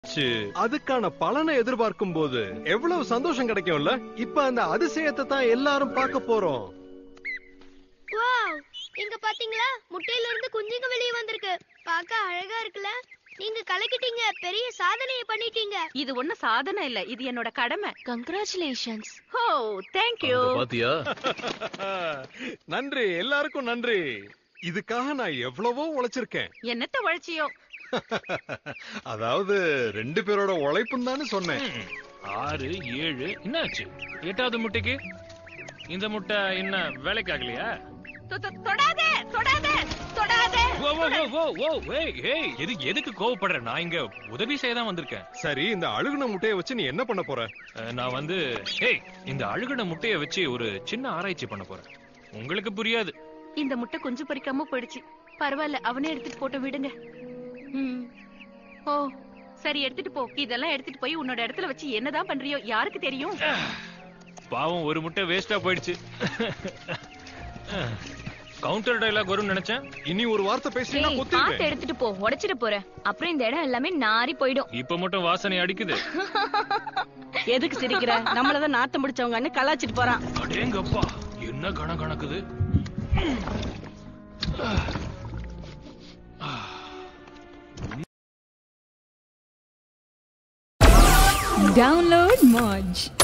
ச்சு, அதுக்கான பலனை எதிர்பார்க்கும் போது எவ்வளவு சந்தோஷம் கிடைக்கும்ல இப்ப அந்த அதிசயத்தை தான் எல்லாரும் பார்க்க போறோம் வாவ் இங்க பாத்தீங்களா முட்டையில இருந்து குஞ்சுங்க வெளியே வந்திருக்கு பார்க்க அழகா இருக்குல்ல நீங்க கலக்கிட்டீங்க பெரிய சாதனையை பண்ணிட்டீங்க இது ஒண்ணு சாதனை இல்ல இது என்னோட கடமை கங்க்ராச்சுலேஷன்ஸ் ஓ தேங்க் யூ பாத்தியா நன்றி எல்லாருக்கும் நன்றி இதுக்காக நான் எவ்வளவோ உழைச்சிருக்கேன் என்னத்த உழைச்சியோ அதாவது ரெண்டு பேரோட உழைப்பும் தானே சொன்னேன் ம், ஆறு ஏழு என்னாச்சு எட்டாவது முட்டைக்கு இந்த முட்டை என்ன வேலைக்கு ஆகலையா தொ- தொ- தொடாதே தொடாதே தொடாதே ஓ, ஓ, ஓ, ஓ, ஓ, ஏய், ஏய், எது எதுக்கு கோவப்படுற நான் இங்க உதவி செய்ய தான் வந்திருக்கேன் சரி இந்த அழுகுன முட்டையை வச்சு நீ என்ன பண்ண போற அஹ், நான் வந்து ஏய் இந்த அழுகுன முட்டைய வச்சு ஒரு சின்ன ஆராய்ச்சி பண்ண போறேன் உங்களுக்கு புரியாது இந்த முட்டை குஞ்சு பறிக்காம போயிடுச்சு பரவாயில்ல அவனே எடுத்துட்டு போட்டு விடுங்க ம். ஓ சரி எடுத்துட்டு போ இதெல்லாம் எடுத்துட்டு போய் உன்னோட இடத்துல வச்சு என்னதான் பண்றியோ யாருக்கு தெரியும் பாவம் ஒரு முட்டை வேஸ்டா போயிடுச்சு கவுண்டர் டைலாக் வரும்னு நினைச்சேன் இனி ஒரு வார்த்தை பேசினா ஏய், பார்த்து கொத்திடுவேன் எடுத்துட்டு போ உடைச்சிட்டு போறேன் அப்புறம் இந்த இடம் எல்லாமே நாரி போயிடும் இப்ப மட்டும் வாசனை அடிக்குது எதுக்கு சிரிக்கிற நம்மளதான் நாத்தம் பிடிச்சவங்கன்னு கலாச்சிட்டு போறான் அடேங்கப்பா என்ன கண கணக்குது Download Moj.